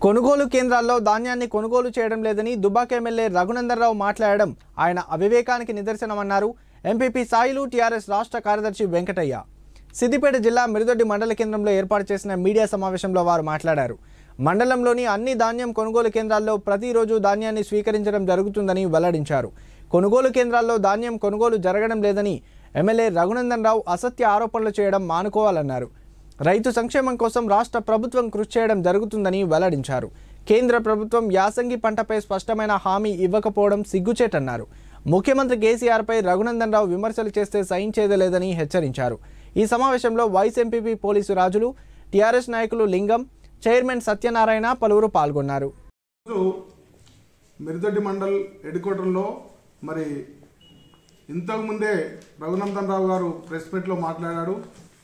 కొనుగోలు కేంద్రాల్లో ధాన్యాన్ని కొనుగోలు చేయడం లేదని దుబాక్ ఎమ్మెల్యే రఘునందనరావు మాట్లాడడం ఆయన అవివేకానికి నిదర్శనమన్నారు ఎంపీపీ సాయిలు టీఆర్ఎస్ రాష్ట్ర కార్యదర్శి వెంకటయ్య సిద్దిపేట జిల్లా మిరుదొడ్డి మండల కేంద్రంలో ఏర్పాటు చేసిన మీడియా సమావేశంలో వారు మాట్లాడారు మండలంలోని అన్ని ధాన్యం కొనుగోలు కేంద్రాల్లో ప్రతిరోజు ధాన్యాన్ని స్వీకరించడం జరుగుతుందని వెల్లడించారు కొనుగోలు కేంద్రాల్లో ధాన్యం కొనుగోలు జరగడం లేదని ఎమ్మెల్యే రఘునందన్ రావు అసత్య ఆరోపణలు చేయడం మానుకోవాలన్నారు రైతు సంక్షేమం కోసం రాష్ట్ర ప్రభుత్వం కృషి చేయడం జరుగుతుందని వెల్లడించారు కేంద్ర ప్రభుత్వం యాసంగి పంటపై స్పష్టమైన హామీ ఇవ్వకపోవడం సిగ్గుచేటన్నారు ముఖ్యమంత్రి కేసీఆర్పై రఘునందన్ రావు విమర్శలు చేస్తే సహించేదే లేదని హెచ్చరించారు ఈ సమావేశంలో vice MPP Polisu Rajulu TRS నాయకులు లింగం చైర్మన్ సత్యనారాయణ పలువురు పాల్గొన్నారు ఈరోజు మిరుదొడ్డి మండల్ హెడ్ క్వార్టర్లో మరి ఇంతకుముందే రఘునందన్ రావు గారు ప్రెస్ మీట్లో మాట్లాడాడు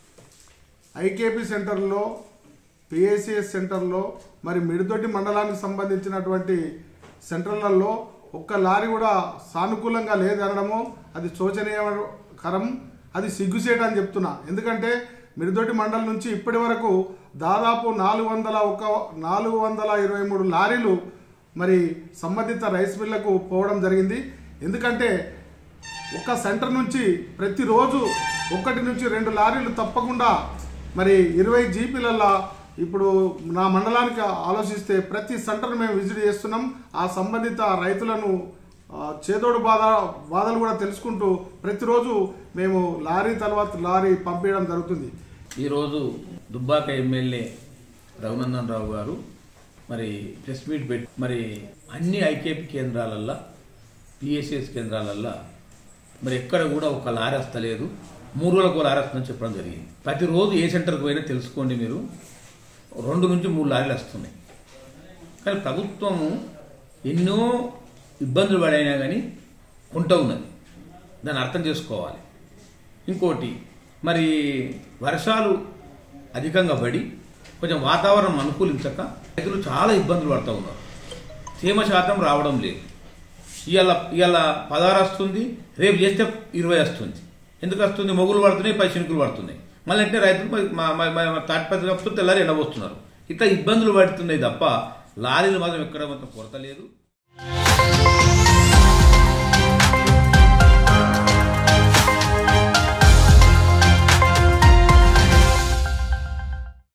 ఐకేపీ సెంటర్లో పిఏసిఎస్ సెంటర్లో మరి మిడిదొడ్డి మండలానికి సంబంధించినటువంటి సెంటర్లలో ఒక్క లారీ కూడా సానుకూలంగా లేదనడము అది శోచనీయకరం అది సిగ్గుసేట అని చెప్తున్నా ఎందుకంటే మిడిదొడ్డి మండలం నుంచి ఇప్పటి వరకు దాదాపు నాలుగు వందల ఒక నాలుగు వందల ఇరవై మూడు లారీలు మరి సంబంధిత రైస్ మిల్లకు పోవడం జరిగింది ఎందుకంటే ఒక సెంటర్ నుంచి ప్రతిరోజు ఒకటి నుంచి రెండు లారీలు తప్పకుండా మరి ఇరవై జీపీలల్లా ఇప్పుడు నా మండలానికి ఆలోచిస్తే ప్రతి సెంటర్ మేము విజిట్ చేస్తున్నాం ఆ సంబంధిత రైతులను ఆ, చేదోడు బాధ బాధలు కూడా తెలుసుకుంటూ ప్రతిరోజు మేము లారీ తర్వాత లారీ పంపించడం జరుగుతుంది ఈరోజు దుబ్బాక ఎమ్మెల్యే రఘునందన్ రావు గారు మరి ప్రెస్ మీట్ పెట్టి మరి అన్ని ఐకేపీ కేంద్రాలల్లో పిఎస్ఎస్ కేంద్రాలల్లో మరి ఎక్కడ కూడా ఒక లారీ వస్తలేదు మూడు రోజులకు లారీ వస్తుందని చెప్పడం జరిగింది ప్రతిరోజు ఏ సెంటర్కి పోయినా తెలుసుకోండి మీరు రెండు నుంచి మూడు లారీలు వస్తున్నాయి కానీ ప్రభుత్వం ఎన్నో ఇబ్బందులు పడైనా కానీ కొంట ఉన్నది దాన్ని అర్థం చేసుకోవాలి ఇంకోటి మరి వర్షాలు అధికంగా పడి కొంచెం వాతావరణం అనుకూలించక రైతులు చాలా ఇబ్బందులు పడుతూ ఉన్నారు తేమ శాతం రావడం లేదు ఇవాళ ఇవాళ పదహారు వస్తుంది రేపు చేస్తే ఇరవై వస్తుంది ఎందుకు వస్తుంది మొగులు పడుతున్నాయి పై శనుకులు పడుతున్నాయి మళ్ళీ అంటే రైతులు మరి మా- మా- మా తాటిపత్రి కప్పుతూ తెల్లారి ఎండబోస్తున్నారు ఇట్లా ఇబ్బందులు పడుతున్నాయి తప్ప లారీలు మాత్రం ఎక్కడ మాత్రం కొరత లేదు